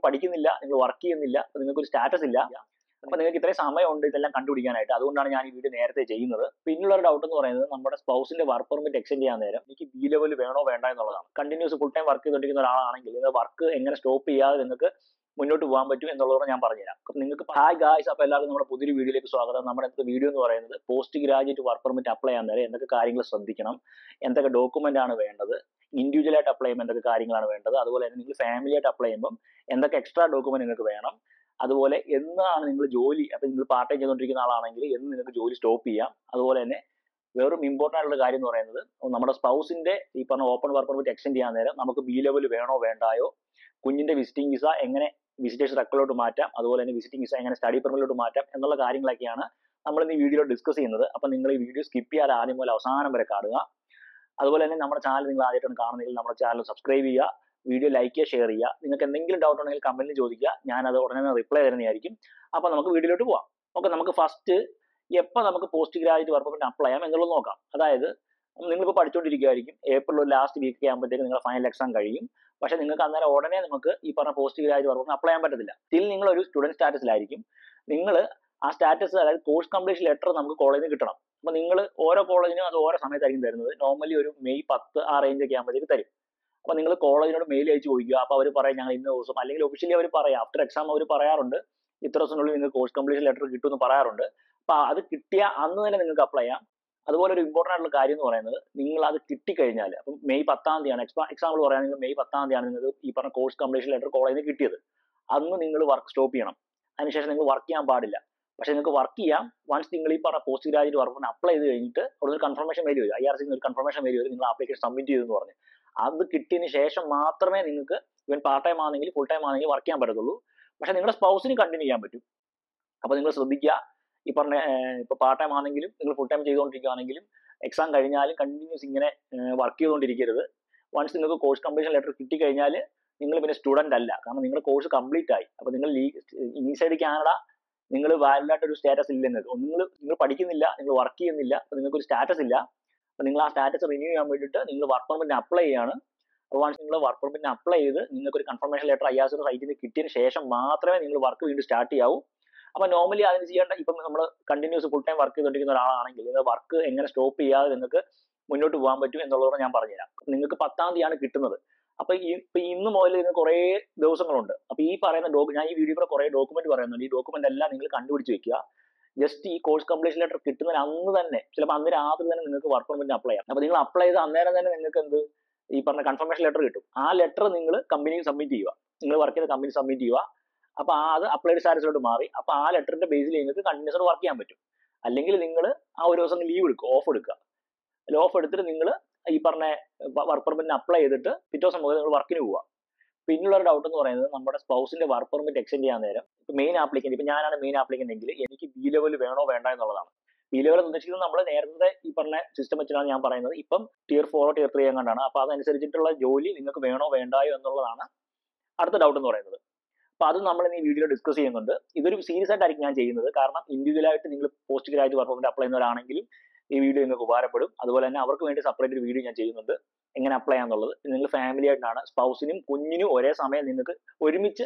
പഠിക്കുന്നില്ല നിങ്ങൾ വർക്ക് ചെയ്യുന്നില്ല അപ്പൊ നിങ്ങൾക്ക് ഒരു സ്റ്റാറ്റസ് ഇല്ല അപ്പൊ നിങ്ങൾക്ക് ഇത്രയും സമയമുണ്ട് ഇതെല്ലാം കണ്ടുപിടിക്കാനായിട്ട് അതുകൊണ്ടാണ് ഞാൻ ഈ വീഡിയോ നേരത്തെ ചെയ്യുന്നത് പിന്നുള്ള ഒരു ഡൗട്ട് എന്ന് പറയുന്നത് നമ്മുടെ സ്പൗസിന്റെ വർക്ക് പെർമിറ്റ് എക്സ്റ്റെൻഡ് ചെയ്യാൻ നേരം എനിക്ക് ബി ലെവൽ വേണോ വേണ്ട എന്നുള്ളതാണ് കണ്ടിന്യൂസ് ഫുൾ ടൈം വർക്ക് ചെയ്തുകൊണ്ടിരിക്കുന്ന ഒരാളാണെങ്കിൽ നിങ്ങൾ വർക്ക് എങ്ങനെ സ്റ്റോപ്പ് ചെയ്യാതെ നിങ്ങൾക്ക് മുന്നോട്ട് പോകാൻ പറ്റും എന്നുള്ളത് ഞാൻ പറഞ്ഞുതരാം അപ്പൊ നിങ്ങൾക്ക് ഹായ് ഗായ്സ് അപ്പൊ എല്ലാവർക്കും നമ്മുടെ പുതിയൊരു വീഡിയോയിലേക്ക് സ്വാഗതം നമ്മുടെ ഇന്നത്തെ വീഡിയോ എന്ന് പറയുന്നത് post graduate work permit apply ചെയ്യാൻ നേരം എന്തൊക്കെ കാര്യങ്ങൾ ശ്രദ്ധിക്കണം എന്തൊക്കെ ഡോക്യുമെന്റ് ആണ് വേണ്ടത് ഇൻഡിവിജ്വൽ ആയിട്ട് അപ്ലൈ ചെയ്യുമ്പോൾ എന്തൊക്കെ കാര്യങ്ങളാണ് വേണ്ടത് അതുപോലെ തന്നെ നിങ്ങൾ ഫാമിലി ആയിട്ട് അപ്ലൈ ചെയ്യുമ്പോൾ എന്തൊക്കെ എക്സ്ട്രാ ഡോക്യുമെന്റ് നിങ്ങൾക്ക് വേണം അതുപോലെ എന്നാണ് നിങ്ങൾ ജോലി അപ്പൊ നിങ്ങൾ പാർട്ട് ടൈം ചെയ്തുകൊണ്ടിരിക്കുന്ന ആളാണെങ്കിൽ എന്ന് നിങ്ങൾക്ക് ജോലി സ്റ്റോപ്പ് ചെയ്യാം അതുപോലെ തന്നെ വേറൊരു ഇമ്പോർട്ടൻ്റ് ആയിട്ടുള്ള കാര്യം എന്ന് പറയുന്നത് നമ്മുടെ സ്പൗസിന്റെ ഈ പറഞ്ഞ ഓപ്പൺ വർക്ക് പെർമിറ്റ് എക്സ്റ്റെൻഡ് ചെയ്യാൻ നേരം നമുക്ക് ബി ലെവൽ വേണോ വേണ്ടായോ കുഞ്ഞിന്റെ വിസിറ്റിംഗ് വിസ എങ്ങനെ വിസിറ്റേഴ്സ് റെക്കോർഡിലോട്ട് മാറ്റാം അതുപോലെ തന്നെ വിസിറ്റിംഗ് വിസ എങ്ങനെ സ്റ്റഡി പെർമിറ്റിലോട്ട് മാറ്റാം എന്നുള്ള കാര്യങ്ങളൊക്കെയാണ് നമ്മൾ ഇന്ന് ഈ വീഡിയോ ഡിസ്കസ് ചെയ്യുന്നത് അപ്പം നിങ്ങൾ ഈ വീഡിയോ സ്കിപ്പ് ചെയ്യാതെ ആദ്യം മുതൽ അവസാനം വരെ കാണുക അതുപോലെ തന്നെ നമ്മുടെ ചാനൽ നിങ്ങൾ ആദ്യമായിട്ടാണ് കാണുന്നതെങ്കിൽ നമ്മുടെ ചാനൽ സബ്സ്ക്രൈബ് ചെയ്യുക വീഡിയോ ലൈക്ക് ചെയ്യുക ഷെയർ ചെയ്യുക നിങ്ങൾക്ക് എന്തെങ്കിലും ഡൗട്ട് ഉണ്ടെങ്കിൽ കമന്റിൽ ചോദിക്കുക ഞാൻ അത് ഉടനെ റിപ്ലൈ തരുന്നതായിരിക്കും അപ്പോൾ നമുക്ക് വീഡിയോയിലോട്ട് പോവാം ഓക്കെ നമുക്ക് ഫസ്റ്റ് എപ്പോൾ നമുക്ക് post graduate work permit apply ചെയ്യാം എന്നുള്ളത് നോക്കാം അതായത് നിങ്ങളിപ്പോൾ പഠിച്ചുകൊണ്ടിരിക്കുകയായിരിക്കും ഏപ്രിൽ ലാസ്റ്റ് വീക്ക് ആകുമ്പോഴത്തേക്ക് നിങ്ങളുടെ ഫൈനൽ എക്സാം കഴിയും പക്ഷേ നിങ്ങൾക്ക് അന്നേരം ഉടനെ നമുക്ക് ഈ പറഞ്ഞ പോസ്റ്റ് ഗ്രാജുവേറ്റ് വർക്ക് അപ്ലൈ ചെയ്യാൻ പറ്റത്തില്ല സ്റ്റിൽ നിങ്ങൾ ഒരു സ്റ്റുഡൻറ് സ്റ്റാറ്റസിലായിരിക്കും നിങ്ങൾ ആ സ്റ്റാറ്റസ് അതായത് കോഴ്സ് കംപ്ലീഷൻ ലെറ്റർ നമുക്ക് കോളേജിൽ നിന്ന് കിട്ടണം അപ്പോൾ നിങ്ങൾ ഓരോ കോളേജിനും അത് ഓരോ സമയത്തായിരിക്കും തരുന്നത് നോർമലി ഒരു മെയ് പത്ത് ആ റേഞ്ച് ഒക്കെ ആകുമ്പോഴത്തേക്ക് തരും അപ്പോൾ നിങ്ങൾ കോളേജിനോട് മെയിൽ അയച്ച് ചോദിക്കുക അപ്പോൾ അവർ പറയും ഞങ്ങൾ ഇന്ന ദിവസം അല്ലെങ്കിൽ ഒഫീഷ്യലി അവർ പറയാം ആഫ്റ്റർ എക്സാം അവർ പറയാറുണ്ട് ഇത്ര ദിവസത്തിനുള്ളിൽ നിങ്ങൾക്ക് കോഴ്സ് കംപ്ലീഷൻ ലെറ്റർ കിട്ടുമെന്ന് പറയാറുണ്ട് അപ്പോൾ അത് കിട്ടിയ അന്ന് തന്നെ നിങ്ങൾക്ക് അപ്ലൈ ചെയ്യാം അതുപോലെ ഒരു ഇമ്പോർട്ടൻ്റ് ആയിട്ടുള്ള കാര്യം എന്ന് പറയുന്നത് നിങ്ങൾ അത് കിട്ടിക്കഴിഞ്ഞാൽ അപ്പം മെയ് പത്താം തീയതിയാണ് എക്സാ എക്സാമ്പിൾ പറയുകയാണെങ്കിൽ മെയ് പത്താം തീയതിയാണ് നിങ്ങൾക്ക് ഈ പറഞ്ഞ കോഴ്സ് കംപ്ലീഷൻ ലെറ്റർ കോളേജിൽ നിന്ന് കിട്ടിയത് അന്ന് നിങ്ങൾ വർക്ക് സ്റ്റോപ്പ് ചെയ്യണം അതിനുശേഷം നിങ്ങൾ വർക്ക് ചെയ്യാൻ പാടില്ല പക്ഷെ നിങ്ങൾക്ക് വർക്ക് ചെയ്യാം വൺസ് നിങ്ങൾ ഈ പറഞ്ഞ പോസ്റ്റ് ഗ്രാജുവേറ്റ് വർക്ക് അപ്ലൈ ചെയ്ത് കഴിഞ്ഞിട്ട് അവിടെ ഒരു കൺഫർമേഷൻ മെയിൽ വരും ഐ ആർ സി ഒരു കൺഫർമേഷൻ മെയിൽ വരും നിങ്ങൾ ആപ്ലിക്കേഷൻ സബ്മിറ്റ് ചെയ്തെന്ന് പറഞ്ഞു അത് കിട്ടിയതിന് ശേഷം മാത്രമേ നിങ്ങൾക്ക് ഇവൻ പാർട്ട് ടൈം ആണെങ്കിൽ ഫുൾ ടൈം ആണെങ്കിൽ വർക്ക് ചെയ്യാൻ പറ്റത്തുള്ളൂ പക്ഷെ നിങ്ങളുടെ സ്പൗസിന് കണ്ടിന്യൂ ചെയ്യാൻ പറ്റും അപ്പോൾ നിങ്ങൾ ശ്രദ്ധിക്കുക ഈ പറഞ്ഞ ഇപ്പൊ പാർട്ട് ടൈം ആണെങ്കിലും നിങ്ങൾ ഫുൾ ടൈം ചെയ്തുകൊണ്ടിരിക്കുകയാണെങ്കിലും എക്സാം കഴിഞ്ഞാലും കണ്ടിന്യൂസ് ഇങ്ങനെ വർക്ക് ചെയ്തുകൊണ്ടിരിക്കരുത് വൺസ് നിങ്ങൾക്ക് കോഴ്സ് കംപ്ലീഷൻ ലെറ്റർ കിട്ടിക്കഴിഞ്ഞാൽ നിങ്ങൾ പിന്നെ സ്റ്റുഡന്റ് അല്ല കാരണം നിങ്ങളുടെ കോഴ്സ് കംപ്ലീറ്റ് ആയി അപ്പോൾ നിങ്ങൾ ഇൻസൈഡ് കാനഡ നിങ്ങൾ വാലിഡ് ആയിട്ട് ഒരു സ്റ്റാറ്റസ് ഇല്ല നിങ്ങൾക്ക് നിങ്ങൾ നിങ്ങൾ പഠിക്കുന്നില്ല നിങ്ങൾ വർക്ക് ചെയ്യുന്നില്ല അപ്പോൾ നിങ്ങൾക്ക് ഒരു സ്റ്റാറ്റസ് ഇല്ല അപ്പോൾ നിങ്ങൾ ആ സ്റ്റാറ്റസ് റിന്യൂ ചെയ്യാൻ വേണ്ടിയിട്ട് നിങ്ങൾ വർക്ക് പെർമിറ്റിന് അപ്ലൈ ചെയ്യാണ് അപ്പോൾ വൺസ് നിങ്ങൾ വർക്ക് പെർമിറ്റിന് അപ്ലൈ ചെയ്ത് നിങ്ങൾക്ക് ഒരു confirmation letter I R C സൈറ്റിൽ നിന്ന് കിട്ടിയതിന് ശേഷം മാത്രമേ നിങ്ങൾ വർക്ക് വീണ്ടും സ്റ്റാർട്ട് ചെയ്യാവൂ അപ്പോൾ നോർമലി അതിന് ചെയ്യേണ്ട ഇപ്പം നമ്മൾ കണ്ടിന്യൂസ് ഫുൾ ടൈം വർക്ക് ചെയ്തുകൊണ്ടിരിക്കുന്ന ഒരാളാണെങ്കിൽ നിങ്ങൾ വർക്ക് എങ്ങനെ സ്റ്റോപ്പ് ചെയ്യാതെ നിങ്ങൾക്ക് മുന്നോട്ട് പോകാൻ പറ്റും എന്നുള്ളത് ഞാൻ പറഞ്ഞുതരാം നിങ്ങൾക്ക് പത്താം തീയതിയാണ് കിട്ടുന്നത് അപ്പൊ ഈ ഇപ്പൊ ഇന്ന് മുതൽ ഇതിന് കുറേ ദിവസങ്ങളുണ്ട് അപ്പൊ ഈ പറയുന്ന ഡോക്യു ഞാൻ ഈ വീഡിയോ കൂടെ കുറേ ഡോക്യുമെന്റ് പറയുന്നുണ്ട് ഈ ഡോക്യുമെന്റ് എല്ലാം നിങ്ങൾ കണ്ടുപിടിച്ച് വെക്കുക ജസ്റ്റ് ഈ കോഴ്സ് കംപ്ലീഷൻ ലെറ്റർ കിട്ടുന്നതിന് അന്ന് തന്നെ ചിലപ്പോൾ അന്ന് രാത്രി തന്നെ നിങ്ങൾക്ക് വർക്ക് പെർമിറ്റ് അപ്ലൈ ചെയ്യാം അപ്പൊ നിങ്ങൾ അപ്ലൈ ചെയ്ത് അന്നേരം തന്നെ നിങ്ങൾക്ക് എന്ത് ഈ പറഞ്ഞ കൺഫർമേഷൻ ലെറ്റർ കിട്ടും ആ ലെറ്റർ നിങ്ങൾ കമ്പനിയിൽ സബ്മിറ്റ് ചെയ്യുക നിങ്ങൾ വർക്ക് ചെയ്ത കമ്പനി സബ്മിറ്റ് ചെയ്യുക അപ്പൊ ആ അത് അപ്ലൈഡ് സ്റ്റാറ്റസിലോട്ട് മാറി അപ്പൊ ആ ലെറ്ററിന്റെ ബേസിൽ നിങ്ങൾക്ക് കണ്ടിന്യൂസ് വർക്ക് ചെയ്യാൻ പറ്റും അല്ലെങ്കിൽ നിങ്ങൾ ആ ഒരു ദിവസം ലീവ് എടുക്കുക ഓഫ് എടുക്കുക ഓഫ് എടുത്തിട്ട് നിങ്ങൾ ഈ പറഞ്ഞ വർക്ക് പെർമിറ്റിന് അപ്ലൈ ചെയ്തിട്ട് പിറ്റേ ദിവസം മുതൽ നിങ്ങൾ വർക്കിന് പോവുക പിന്നുള്ള ഒരു ഡൗട്ട് എന്ന് പറയുന്നത് നമ്മുടെ സ്പൗസിന്റെ വർക്ക് പെർമിറ്റ് എക്സ്റ്റെൻഡ് ചെയ്യാൻ നേരം ഇപ്പൊ മെയിൻ ആപ്ലിക്കന്റ് ഇപ്പൊ ഞാനാണ് മെയിൻ ആപ്ലിക്കന്റ് എങ്കിൽ എനിക്ക് ബി ലെവൽ വേണോ വേണ്ട എന്നുള്ളതാണ് ബി ലെവൽ എന്ന് ഉദ്ദേശിക്കുന്നത് നമ്മൾ നേരത്തെ ഈ പറഞ്ഞ സിസ്റ്റം വെച്ചിട്ടാണ് ഞാൻ പറയുന്നത് ഇപ്പം ടിയർ ഫോറോ ടിയർ ത്രീ എങ്ങാണ്ടാണ് അപ്പൊ അതനുസരിച്ചിട്ടുള്ള ജോലി നിങ്ങൾക്ക് വേണോ വേണ്ടായോ എന്നുള്ളതാണ് അടുത്ത ഡൗട്ട് എന്ന് പറയുന്നത് അപ്പൊ അത് നമ്മൾ ഈ വീഡിയോ ഡിസ്കസ് ചെയ്യുന്നുണ്ട് ഇതൊരു സീരിയസ് ആയിട്ടായിരിക്കും ഞാൻ ചെയ്യുന്നത് കാരണം ഇൻഡിവിജ്വൽ ആയിട്ട് നിങ്ങൾ post graduate work permit apply ചെയ്യുന്നവരാണെങ്കിലും ഈ വീഡിയോ നിങ്ങൾക്ക് ഉപകാരപ്പെടും അതുപോലെ തന്നെ അവർക്ക് വേണ്ടി സെപ്പറേറ്റ് ഒരു വീഡിയോ ഞാൻ ചെയ്യുന്നുണ്ട് എങ്ങനെ അപ്ലൈ ചെയ്യാന്നുള്ളത് നിങ്ങൾ ഫാമിലി ആയിട്ടാണ് സ്പൗസിനും കുഞ്ഞിനും ഒരേ സമയം നിങ്ങൾക്ക് ഒരുമിച്ച്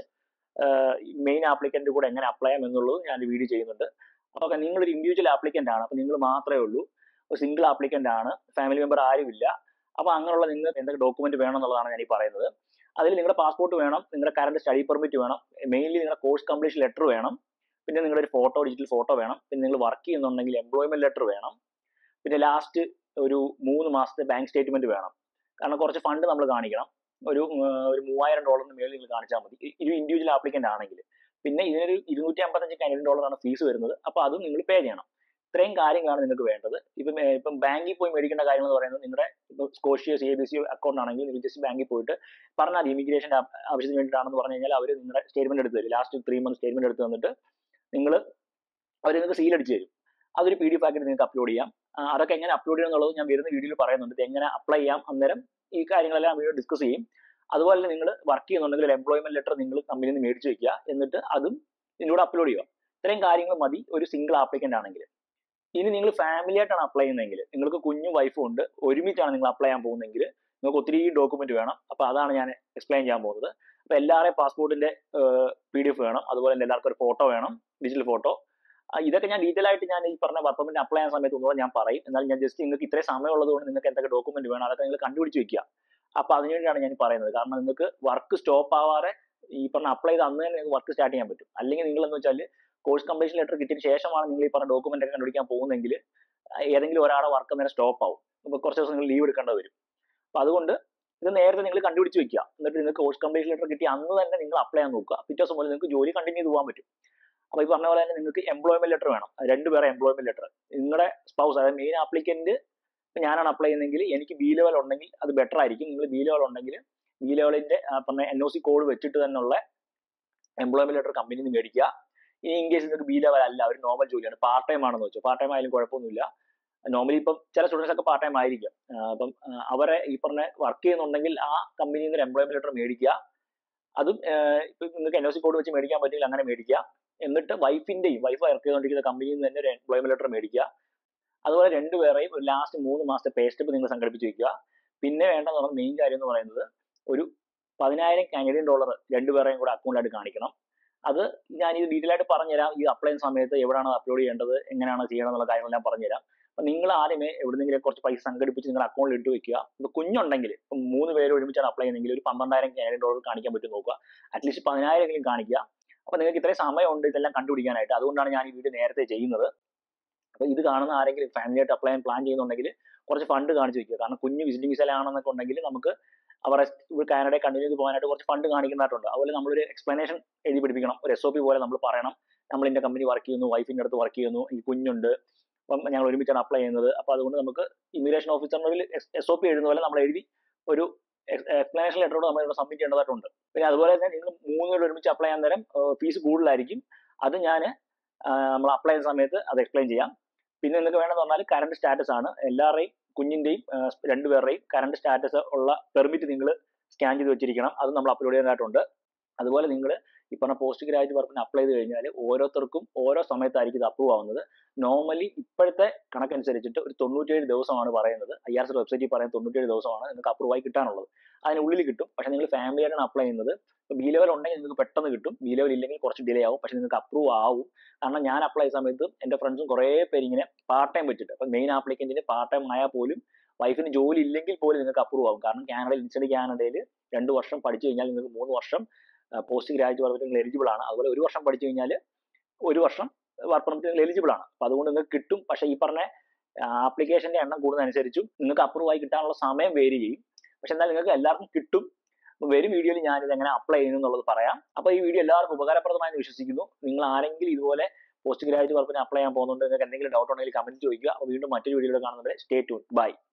മെയിൻ ആപ്ലിക്കന്റ് കൂടെ എങ്ങനെ അപ്ലൈ ചെയ്യാം എന്നുള്ളത് ഞാൻ വീഡിയോ ചെയ്യുന്നുണ്ട് അപ്പോൾ നിങ്ങളൊരു ഇൻഡിവിജ്വൽ ആപ്ലിക്കന്റ് ആണ് അപ്പോൾ നിങ്ങൾ മാത്രമേ ഉള്ളൂ ഒരു സിംഗിൾ ആപ്ലിക്കന്റ് ആണ് ഫാമിലി മെമ്പർ ആരുമില്ല അപ്പോൾ അങ്ങനെയുള്ള നിങ്ങൾക്ക് എന്തൊക്കെ ഡോക്യുമെന്റ് വേണം എന്നുള്ളതാണ് ഞാൻ ഈ പറയുന്നത് അതിൽ നിങ്ങളുടെ പാസ്പോർട്ട് വേണം നിങ്ങളുടെ കറണ്ട് സ്റ്റഡി പെർമിറ്റ് വേണം മെയിൻലി നിങ്ങളുടെ കോഴ്സ് കംപ്ലീഷൻ ലെറ്റർ വേണം പിന്നെ നിങ്ങളുടെ ഒരു ഫോട്ടോ ഡിജിറ്റൽ ഫോട്ടോ വേണം പിന്നെ നിങ്ങൾ വർക്ക് ചെയ്യുന്നുണ്ടെങ്കിൽ എംപ്ലോയ്മെന്റ് ലെറ്റർ വേണം പിന്നെ ലാസ്റ്റ് ഒരു മൂന്ന് മാസത്തെ ബാങ്ക് സ്റ്റേറ്റ്മെന്റ് വേണം കാരണം കുറച്ച് ഫണ്ട് നമ്മൾ കാണിക്കണം ഒരു ഒരു മൂവായിരം ഡോളറിന് മേളിൽ നിങ്ങൾ കാണിച്ചാൽ മതി ഒരു ഇൻഡിവിജ്വൽ ആപ്ലിക്കന്റ് ആണെങ്കിൽ പിന്നെ ഇതിനൊരു ഇരുന്നൂറ്റി അമ്പത്തഞ്ച് കനഡിയൻ ഡോളറാണ് ഫീസ് വരുന്നത് അപ്പോൾ അതും നിങ്ങൾ പേ ചെയ്യണം ഇത്രയും കാര്യങ്ങളാണ് നിങ്ങൾക്ക് വേണ്ടത് ഇപ്പം ഇപ്പം ബാങ്കിൽ പോയി മേടിക്കേണ്ട കാര്യങ്ങൾ എന്ന് പറയുന്നത് നിങ്ങളുടെ ഇപ്പോൾ Scotia C A B C account ആണെങ്കിൽ നിങ്ങൾ ജസ്റ്റ് ബാങ്കിൽ പോയിട്ട് പറഞ്ഞാൽ ഇമിഗ്രേഷൻ ആവശ്യത്തിന് വേണ്ടിയിട്ടാണെന്ന് പറഞ്ഞു കഴിഞ്ഞാൽ അവർ നിങ്ങളുടെ സ്റ്റേറ്റ്മെന്റ് എടുത്ത് തരും ലാസ്റ്റ് ത്രീ മന്ത് സ്റ്റേറ്റ്മെന്റ് എടുത്ത് തന്നിട്ട് നിങ്ങൾ അവർ നിങ്ങൾക്ക് സീൽ അടിച്ച് തരും അതൊരു പി ഡി എഫ് ആക്കിയിട്ട് നിങ്ങൾക്ക് അപ്ലോഡ് ചെയ്യാം അതൊക്കെ എങ്ങനെ അപ്ലോഡ് ചെയ്യണം എന്നുള്ളത് ഞാൻ വരുന്ന വീഡിയോയിൽ പറയുന്നുണ്ട് ഇത് എങ്ങനെ അപ്ലൈ ചെയ്യാം അന്നേരം ഈ കാര്യങ്ങളെല്ലാം വീഡിയോ ഡിസ്കസ് ചെയ്യും അതുപോലെ തന്നെ നിങ്ങൾ വർക്ക് ചെയ്യുന്നുണ്ടെങ്കിൽ ഒരു എംപ്ലോയ്മെന്റ് ലെറ്റർ നിങ്ങൾ കമ്പനിയിൽ നിന്ന് മേടിച്ച് വെക്കുക എന്നിട്ട് അതും ഇതിലൂടെ അപ്ലോഡ് ചെയ്യുക ഇത്രയും കാര്യങ്ങൾ മതി ഒരു സിംഗിൾ ആപ്ലിക്കന്റ് ആണെങ്കിൽ ഇനി നിങ്ങൾ ഫാമിലി ആയിട്ടാണ് അപ്ലൈ ചെയ്യുന്നതെങ്കിൽ നിങ്ങൾക്ക് കുഞ്ഞും വൈഫും ഉണ്ട് ഒരുമിച്ചാണ് നിങ്ങൾ അപ്ലൈ ചെയ്യാൻ പോകുന്നതെങ്കിൽ നിങ്ങൾക്ക് ഒത്തിരി ഡോക്യുമെന്റ് വേണം അപ്പോൾ അതാണ് ഞാൻ എക്സ്പ്ലെയിൻ ചെയ്യാൻ പോകുന്നത് ഇപ്പൊ എല്ലാവരുടെയും പാസ്പോർട്ടിന്റെ പി ഡി എഫ് വേണം അതുപോലെ തന്നെ എല്ലാവർക്കും ഒരു ഫോട്ടോ വേണം ഡിജിറ്റൽ ഫോട്ടോ ഇതൊക്കെ ഞാൻ ഡീറ്റെയിൽ ആയിട്ട് ഞാൻ ഈ പറഞ്ഞ വർക്ക് പെർമിറ്റ് അപ്ലൈ ചെയ്യാൻ സമയത്ത് ഒന്നുകൂടെ ഞാൻ പറയും എന്നാൽ ഞാൻ ജസ്റ്റ് നിങ്ങൾക്ക് ഇത്രയും സമയമുള്ളത് കൊണ്ട് നിങ്ങൾക്ക് എന്തൊക്കെ ഡോക്യുമെന്റ് വേണം അതൊക്കെ നിങ്ങൾ കണ്ടുപിടിച്ച് വെക്കുക അപ്പൊ അതിനുവേണ്ടിയാണ് ഞാൻ പറയുന്നത് കാരണം നിങ്ങൾക്ക് വർക്ക് സ്റ്റോപ്പ് ആവാതെ ഈ പറഞ്ഞ അപ്ലൈ ചെയ്ത് അന്ന് തന്നെ നിങ്ങൾക്ക് വർക്ക് സ്റ്റാർട്ട് ചെയ്യാൻ പറ്റും അല്ലെങ്കിൽ നിങ്ങൾ എന്ന് വെച്ചാൽ കോഴ്സ് കംപ്ലീഷൻ ലെറ്റർ കിട്ടിയതിന് ശേഷമാണ് നിങ്ങൾ ഈ പറഞ്ഞ ഡോക്യുമെന്റ് ഒക്കെ കണ്ടുപിടിക്കാൻ പോകുന്നതെങ്കിൽ ഏതെങ്കിലും ഒരാളെ വർക്ക് നേരെ സ്റ്റോപ്പ് ആവും അപ്പോൾ കുറച്ച് ദിവസം നിങ്ങൾ ലീവ് എടുക്കേണ്ടി വരും അപ്പൊ അതുകൊണ്ട് ഇത് നേരത്തെ നിങ്ങൾ കണ്ടുപിടിച്ച് വെക്കുക എന്നിട്ട് നിങ്ങൾക്ക് കോഴ്സ് കംപ്ലീഷൻ ലെറ്റർ കിട്ടി അന്ന് തന്നെ നിങ്ങൾ അപ്ലൈ ചെയ്യാൻ നോക്കുക പിറ്റേ ദിവസം മുതൽ നിങ്ങൾക്ക് ജോലി കണ്ടിന്യൂ ചെയ്ത് പോകാൻ പറ്റും അപ്പൊ ഈ പറഞ്ഞ പോലെ തന്നെ നിങ്ങൾക്ക് എംപ്ലോയ്മെന്റ് ലെറ്റർ വേണം രണ്ടുപേരെ എംപ്ലോയ്മെന്റ് ലെറ്റർ നിങ്ങളുടെ സ്പൗസ് അതായത് മെയിൻ ആപ്ലിക്കന്റ് ഞാനാണ് അപ്ലൈ ചെയ്യുന്നതെങ്കിൽ എനിക്ക് ബി ലെവൽ ഉണ്ടെങ്കിൽ അത് ബെറ്റർ ആയിരിക്കും നിങ്ങൾ ബി ലെവൽ ഉണ്ടെങ്കിൽ ബി ലെവലിന്റെ പറഞ്ഞ എൻ ഒ സി കോഡ് വെച്ചിട്ട് തന്നെയുള്ള എംപ്ലോയ്മെന്റ് ലെറ്റർ കമ്പനിയിൽ നിന്ന് മേടിക്കുക ഇനി ഇൻ കേസ് നിങ്ങൾക്ക് ബി ലെവൽ അല്ല ഒരു നോർമൽ ജോലിയാണ് പാർട്ട് ടൈം ആണെന്ന് വെച്ചു പാർട്ട് ടൈം ആയാലും കുഴപ്പമൊന്നുമില്ല നോർമലി ഇപ്പം ചില സ്റ്റുഡൻസ് ഒക്കെ പാർട്ട് ടൈം ആയിരിക്കും ആ, അപ്പം ആ, അവരെ ഈ പറഞ്ഞ വർക്ക് ചെയ്യുന്നുണ്ടെങ്കിൽ ആ കമ്പനിയിൽ നിന്ന് ഒരു എംപ്ലോയ്മെന്റ് ലെറ്റർ മേടിക്കുക അതും ഇപ്പം നിങ്ങൾക്ക് എൻ ഒ സി കോഡ് വെച്ച് മേടിക്കാൻ പറ്റില്ല അങ്ങനെ മേടിക്കുക എന്നിട്ട് വൈഫിന്റെയും വൈഫ് വർക്ക് ചെയ്തുകൊണ്ടിരിക്കുന്ന കമ്പനിയിൽ നിന്ന് തന്നെ ഒരു എംപ്ലോയ്മെന്റ് ലെറ്റർ മേടിക്കുക അതുപോലെ രണ്ടുപേരെയും ഒരു ലാസ്റ്റ് മൂന്ന് മാസത്തെ പേ സ്റ്റെപ്പ് നിങ്ങൾ സംഘടിപ്പിച്ച് വെക്കുക പിന്നെ വേണ്ടെന്ന് പറഞ്ഞ മെയിൻ കാര്യം എന്ന് പറയുന്നത് ഒരു പതിനായിരം കാനഡിയൻ ഡോളർ രണ്ടുപേരെയും കൂടെ അക്കൗണ്ടായിട്ട് കാണിക്കണം അത് ഞാൻ ഇത് ഡീറ്റെയിൽ ആയിട്ട് പറഞ്ഞുതരാം ഈ അപ്ലൈ ചെയ്യുന്ന സമയത്ത് എവിടെയാണ് അപ്ലോഡ് ചെയ്യേണ്ടത് എങ്ങനെയാണ് ചെയ്യണം എന്നുള്ള കാര്യങ്ങളെല്ലാം പറഞ്ഞുതരാം അപ്പൊ നിങ്ങൾ ആദ്യമേ എവിടെന്നെങ്കിലും കുറച്ച് പൈസ സംഘടിപ്പിച്ച് നിങ്ങൾ അക്കൗണ്ടിൽ ഇട്ട് വെക്കുക ഇപ്പൊ കുഞ്ഞുണ്ടെങ്കിൽ ഇപ്പം മൂന്ന് പേര് ഒരുമിച്ചാണ് അപ്ലൈ ചെയ്യുന്നെങ്കിൽ ഒരു പന്ത്രണ്ടായിരം കാനഡിയൻ ഡോളർ കാണിക്കാൻ പറ്റും നോക്കുക അറ്റ്ലീസ്റ്റ് പതിനായിരം എങ്കിലും കാണിക്കുക അപ്പൊ നിങ്ങൾക്ക് ഇത്രയും സമയമുണ്ട് ഇതെല്ലാം കണ്ടുപിടിക്കാനായിട്ട് അതുകൊണ്ടാണ് ഞാൻ ഈ വീഡിയോ നേരത്തെ ചെയ്യുന്നത് അപ്പൊ ഇത് കാണുന്ന ആരെങ്കിലും ഫാമിലി ആയിട്ട് അപ്ലൈ ചെയ്യാൻ പ്ലാൻ ചെയ്യുന്നുണ്ടെങ്കിൽ കുറച്ച് ഫണ്ട് കാണിച്ചു വെക്കുക കാരണം കുഞ്ഞ് വിസിറ്റിംഗ് വിസയിലാണെന്നൊക്കെ ഉണ്ടെങ്കിൽ നമുക്ക് അവരെ ഇവിടെ കാനഡ കണ്ടിന്യൂ ചെയ്ത് പോകാനായിട്ട് കുറച്ച് ഫണ്ട് കാണിക്കുന്നതായിട്ടുണ്ട് അതുപോലെ നമ്മളൊരു എക്സ്പ്ലനേഷൻ എഴുതി പിടിപ്പിക്കണം ഒരു എസ് ഒ പി പോലെ നമ്മൾ പറയണം നമ്മൾ ഇന്റെ കമ്പനി വർക്ക് ചെയ്യുന്നു വൈഫിന്റെ അടുത്ത് വർക്ക് ചെയ്യുന്നു ഈ കുഞ്ഞുണ്ട് അപ്പം ഞങ്ങൾ ഒരുമിച്ചാണ് അപ്ലൈ ചെയ്യുന്നത് അപ്പൊ അതുകൊണ്ട് നമുക്ക് ഇമിഗ്രേഷൻ ഓഫീസറിന്റെ എസ് ഒ പി എഴുതുന്ന പോലെ നമ്മൾ എഴുതി ഒരു എക്സ്പ്ലനേഷൻ ലെറ്ററോട് നമ്മൾ ഇവിടെ സബ്മിറ്റ് ചെയ്യേണ്ടതായിട്ടുണ്ട് പിന്നെ അതുപോലെ തന്നെ നിങ്ങൾ മൂന്ന് പേര് ഒരുമിച്ച് അപ്ലൈ ചെയ്യാൻ നേരം ഫീസ് കൂടുതലായിരിക്കും അത് ഞാൻ നമ്മൾ അപ്ലൈ ചെയ്യുന്ന സമയത്ത് അത് എക്സ്പ്ലെയിൻ ചെയ്യാം പിന്നെ നിങ്ങൾക്ക് വേണമെന്ന് പറഞ്ഞാൽ കറണ്ട് സ്റ്റാറ്റസ് ആണ് എല്ലാവരുടെയും കുഞ്ഞിന്റെയും ആ, രണ്ടുപേരുടെയും കറണ്ട് സ്റ്റാറ്റസ് ഉള്ള പെർമിറ്റ് നിങ്ങൾ സ്കാൻ ചെയ്ത് വെച്ചിരിക്കണം അത് നമ്മൾ അപ്ലോഡ് ചെയ്യാനായിട്ടുണ്ട് അതുപോലെ നിങ്ങൾ ഈ പറഞ്ഞ പോസ്റ്റ് ഗ്രാജുവേറ്റ് വർക്കിന് അപ്ലൈ ചെയ്ത് കഴിഞ്ഞാൽ ഓരോരുത്തർക്കും ഓരോ സമയത്തായിരിക്കും ഇത് അപ്രൂവ് ആവുന്നത് നോർമലി ഇപ്പോഴത്തെ കണക്കനുസരിച്ചിട്ട് ഒരു തൊണ്ണൂറ്റേഴ് ദിവസമാണ് പറയുന്നത് ഐ ആർ സി വെബ്സൈറ്റിൽ പറയുന്നത് തൊണ്ണൂറ്റേഴ് ദിവസമാണ് നിങ്ങൾക്ക് അപ്രൂവ് ആയി കിട്ടാനുള്ളത് അതിനുള്ളിൽ കിട്ടും പക്ഷേ നിങ്ങൾ ഫാമിലി ആയിട്ടാണ് അപ്ലൈ ചെയ്യുന്നത് ബി ലെവൽ ഉണ്ടെങ്കിൽ നിങ്ങൾക്ക് പെട്ടെന്ന് കിട്ടും ബി ലെവൽ ഇല്ലെങ്കിൽ കുറച്ച് ഡിലേ ആവും പക്ഷേ നിങ്ങൾക്ക് അപ്രൂവ് ആവും കാരണം ഞാൻ അപ്ലൈ ചെയ്ത സമയത്ത് എൻ്റെ ഫ്രണ്ട്സും കുറേ പേര് ഇങ്ങനെ പാർട്ട് ടൈം വെച്ചിട്ട് അപ്പം മെയിൻ ആപ്ലിക്കൻറ്റിന് പാർട്ട് ടൈം ആയാൽ പോലും വൈഫിന് ജോലി ഇല്ലെങ്കിൽ പോലും നിങ്ങൾക്ക് അപ്രൂവ് ആവും കാരണം കാനഡയിൽ ഇൻസ്റ്റന്റ് കാനഡയിൽ രണ്ട് വർഷം പഠിച്ചു കഴിഞ്ഞാൽ നിങ്ങൾക്ക് മൂന്ന് വർഷം പോസ്റ്റ് ഗ്രാജുവേറ്റ് വർക്ക് നിങ്ങൾ എലിജിബിൾ ആണ് അതുപോലെ ഒരു വർഷം പഠിച്ചു കഴിഞ്ഞാൽ ഒരു വർഷം വർക്ക് പെർമിറ്റ് നിങ്ങൾ എലിജിബിൾ ആണ് അപ്പോൾ അതുകൊണ്ട് നിങ്ങൾക്ക് കിട്ടും പക്ഷേ ഈ പറഞ്ഞ ആപ്ലിക്കേഷന്റെ എണ്ണം കൂടുന്നതനുസരിച്ചും നിങ്ങൾക്ക് അപ്രൂവ് ആയി കിട്ടാനുള്ള സമയം വേരി ചെയ്യും പക്ഷെ എന്നാൽ നിങ്ങൾക്ക് എല്ലാവർക്കും കിട്ടും അപ്പോൾ വരും വീഡിയോയിൽ ഞാൻ ഇത് എങ്ങനെ അപ്ലൈ ചെയ്യുന്നു എന്നുള്ളത് പറയാം അപ്പോൾ ഈ വീഡിയോ എല്ലാവർക്കും ഉപകാരപ്രദമായി എന്ന് വിശ്വസിക്കുന്നു നിങ്ങൾ ആരെങ്കിലും ഇതുപോലെ പോസ്റ്റ് ഗ്രാജുവേറ്റ് വർക്കിന് അപ്ലൈ ചെയ്യാൻ പോകുന്നുണ്ട് നിങ്ങൾക്ക് എന്തെങ്കിലും ഡൗട്ട് ഉണ്ടെങ്കിൽ കമന്റ് ചോദിക്കുക അപ്പോൾ വീണ്ടും മറ്റൊരു വീഡിയോയിൽ കാണുന്നത് സ്റ്റേ ട്യൂൺ ബൈ